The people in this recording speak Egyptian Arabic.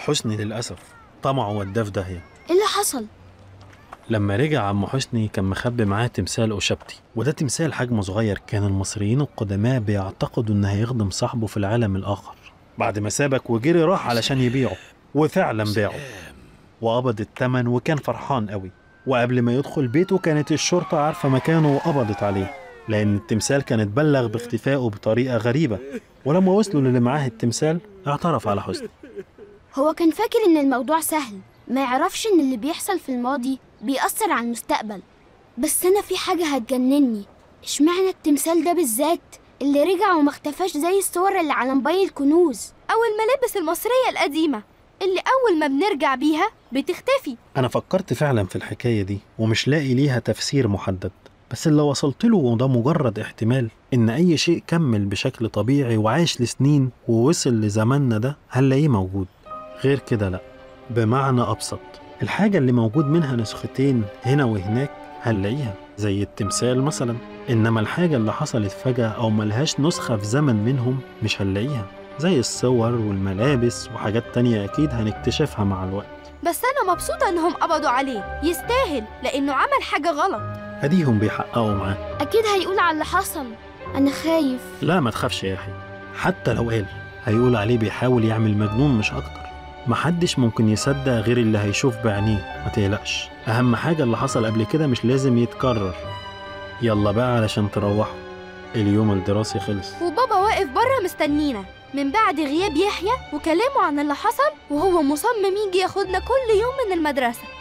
حسني للأسف طمعه وداه في داهية ايه اللي حصل لما رجع عم حسني كان مخبي معاه تمثال أوشبتي وده تمثال حجمه صغير كان المصريين القدماء بيعتقدوا إنه هيخدم صاحبه في العالم الآخر بعد ما سابك وجري راح علشان يبيعه وفعلا باعه وقبض التمن وكان فرحان قوي وقبل ما يدخل بيته كانت الشرطة عارفة مكانه وقبضت عليه لأن التمثال كان اتبلغ باختفائه بطريقة غريبة ولما وصلوا للي معاه التمثال اعترف على حسني هو كان فاكر ان الموضوع سهل ما يعرفش ان اللي بيحصل في الماضي بيأثر على المستقبل بس انا في حاجة هتجنني اشمعنى التمثال ده بالذات اللي رجع وما اختفاش زي الصور اللي على موبايل الكنوز أو الملابس المصرية القديمة اللي أول ما بنرجع بيها بتختفي أنا فكرت فعلا في الحكاية دي ومش لاقي ليها تفسير محدد بس اللي وصلت له وده مجرد احتمال إن أي شيء كمل بشكل طبيعي وعاش لسنين ووصل لزماننا ده هنلاقيه موجود غير كده لأ بمعنى أبسط الحاجة اللي موجود منها نسختين هنا وهناك هنلاقيها زي التمثال مثلا إنما الحاجة اللي حصلت فجأة أو ملهاش نسخة في زمن منهم مش هنلاقيها زي الصور والملابس وحاجات تانية أكيد هنكتشفها مع الوقت بس أنا مبسوطة إنهم قبضوا عليه يستاهل لأنه عمل حاجة غلط أديهم بيحققوا معاه اكيد هيقول على اللي حصل انا خايف لا ما تخافش يا أخي حتى لو قال هيقول عليه بيحاول يعمل مجنون مش أكتر محدش ممكن يصدق غير اللي هيشوف بعينيه ما تقلقش أهم حاجة اللي حصل قبل كده مش لازم يتكرر يلا بقى علشان تروحوا اليوم الدراسي خلص وبابا واقف بره مستنينا من بعد غياب يحيى وكلامه عن اللي حصل وهو مصمم يجي ياخدنا كل يوم من المدرسة